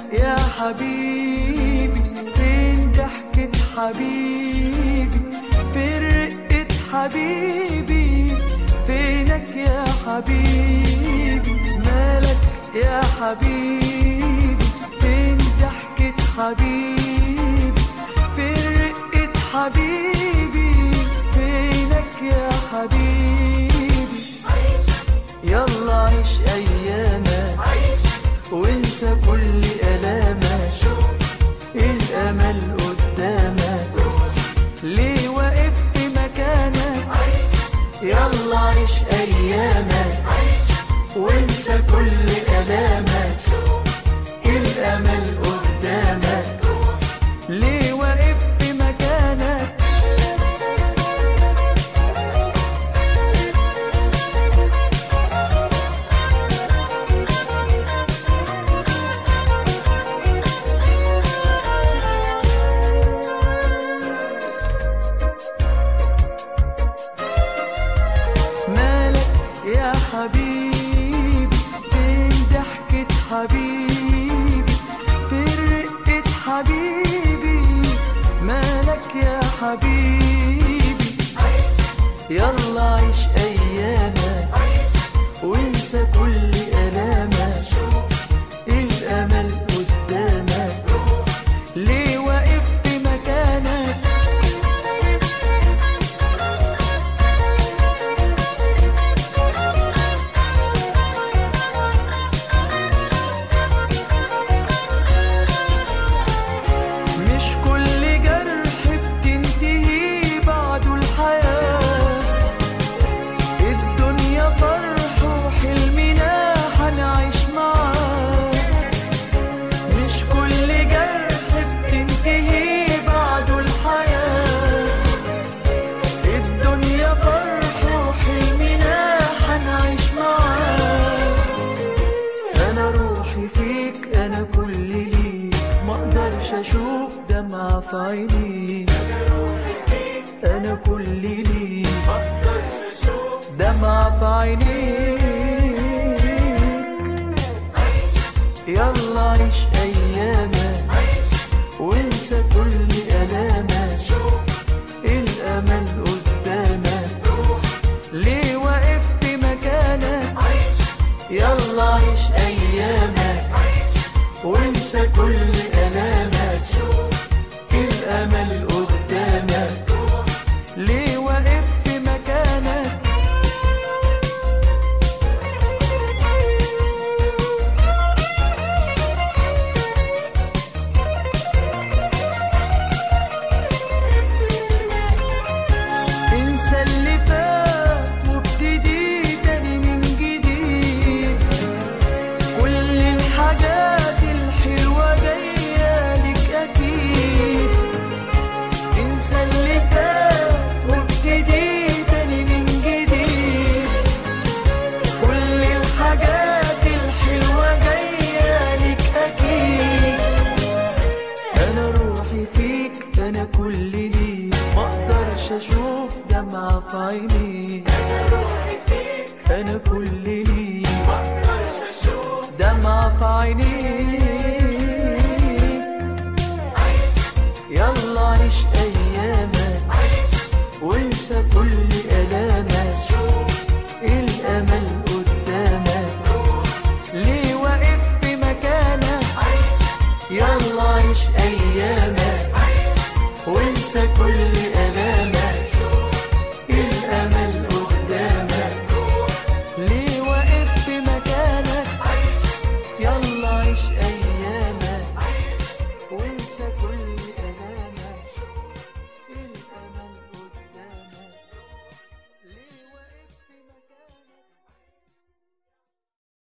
يا حبيبي فين ضحكة حبيبي فين رقة حبيبي فينك يا حبيبي مالك يا حبيبي فين ضحكة حبيبي فين رقة حبيبي فينك يا حبيبي يلا عيش أيامك وانسى كل ألامك الأمل قدامك ليه واقف في مكانك يلا عيش أيامك وانسى كل ألامك الأمل قدامك ليه واقف في مكانك مالك يا حبيبي فين ضحكة حبيبي فين رقة حبيبي مالك يا حبيبي يلا عيش أيامك وانسى كل ألامك الأمل قدامك ليه واقف في مكانك مش كل جرح بتنتهي بعده الحياة الدنيا فرح وحلمنا هنعيش معاه مش كل جرح بتنتهي بعده الحياة الدنيا فرح وحلمنا هنعيش معاه انا روحي فيك انا كل ليك ما اقدرش اشوف دمعة في عينيك انا كل ليك دمعة في عينيك يلا عيش ايامك وانسى كل الامك الامل قدامك ليه واقف في مكانك يلا عيش ايامك وانسى كل الامك الامل قدامك ليه واقف في مكانك انسى اللي فات وابتدي تاني من جديد كل الحاجات الحلوة جاية لك أكيد انسى اللي فات وابتدي تاني من جديد كل الحاجات الحلوة جاية لك أكيد انا روحي فيك انا كل ليك ما اقدرش اشوف دمعة في عينيك انا كل ليك دمعة في عينيك يلا عيش ايامك وانسى كل الامك الامل قدامك ليه واقف في مكانك يلا عيش ايامك